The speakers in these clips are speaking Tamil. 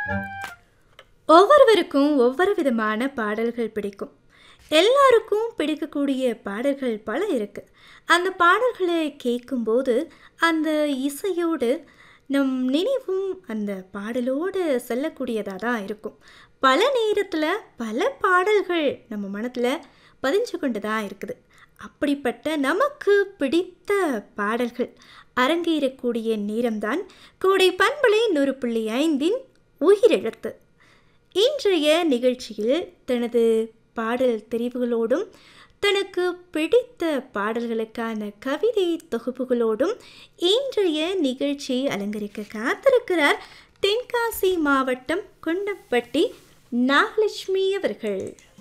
ஒவ்வொருவருக்கும் ஒவ்வொரு விதமான பாடல்கள் பிடிக்கும் எல்லாருக்கும் பிடிக்கக்கூடிய பாடல்கள் பல இருக்கு அந்த பாடல்களை கேட்கும்போது அந்த இசையோடு நம் நினைவும் அந்த பாடலோடு செல்லக்கூடியதாக தான் இருக்கும் பல நேரத்தில் பல பாடல்கள் நம்ம மனத்தில் பதிஞ்சு கொண்டு தான் இருக்குது அப்படிப்பட்ட நமக்கு பிடித்த பாடல்கள் அரங்கேறக்கூடிய நேரம்தான் கோடை பண்பலை நூறு புள்ளி ஐந்தின் உயிரெழுத்து இன்றைய நிகழ்ச்சியில் தனது பாடல் தெரிவுகளோடும் தனக்கு பிடித்த பாடல்களுக்கான கவிதை தொகுப்புகளோடும் இன்றைய நிகழ்ச்சியை அலங்கரிக்க காத்திருக்கிறார் தென்காசி மாவட்டம் கொண்டப்பட்டி நாகலட்சுமி அவர்கள்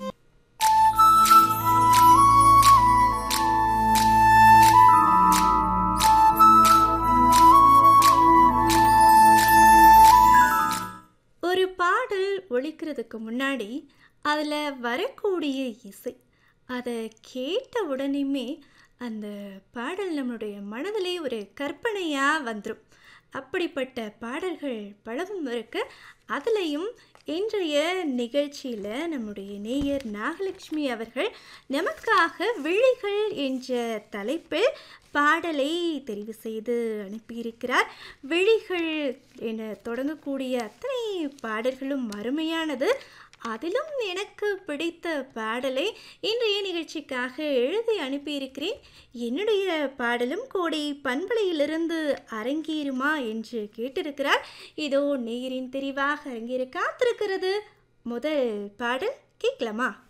ஒரு பாடல் ஒழிக்கிறதுக்கு முன்னாடி அதில் வரக்கூடிய இசை அதை கேட்ட உடனேயுமே அந்த பாடல் நம்மளுடைய மனதிலே ஒரு கற்பனையாக வந்துடும் அப்படிப்பட்ட பாடல்கள் பலவும் இருக்கு அதுலேயும் இன்றைய நிகழ்ச்சியில் நம்முடைய நேயர் நாகலட்சுமி அவர்கள் நமக்காக விழிகள் என்ற தலைப்பில் பாடலை தெரிவு செய்து அனுப்பியிருக்கிறார் விழிகள் என தொடங்கக்கூடிய அத்தனை பாடல்களும் அருமையானது அதிலும் எனக்கு பிடித்த பாடலை இன்றைய நிகழ்ச்சிக்காக எழுதி அனுப்பியிருக்கிறேன் என்னுடைய பாடலும் கோடை பண்பலையிலிருந்து அரங்கேறுமா என்று கேட்டிருக்கிறார் இதோ நேரின் தெரிவாக அரங்கேற காத்திருக்கிறது முதல் பாடல் கேட்கலாமா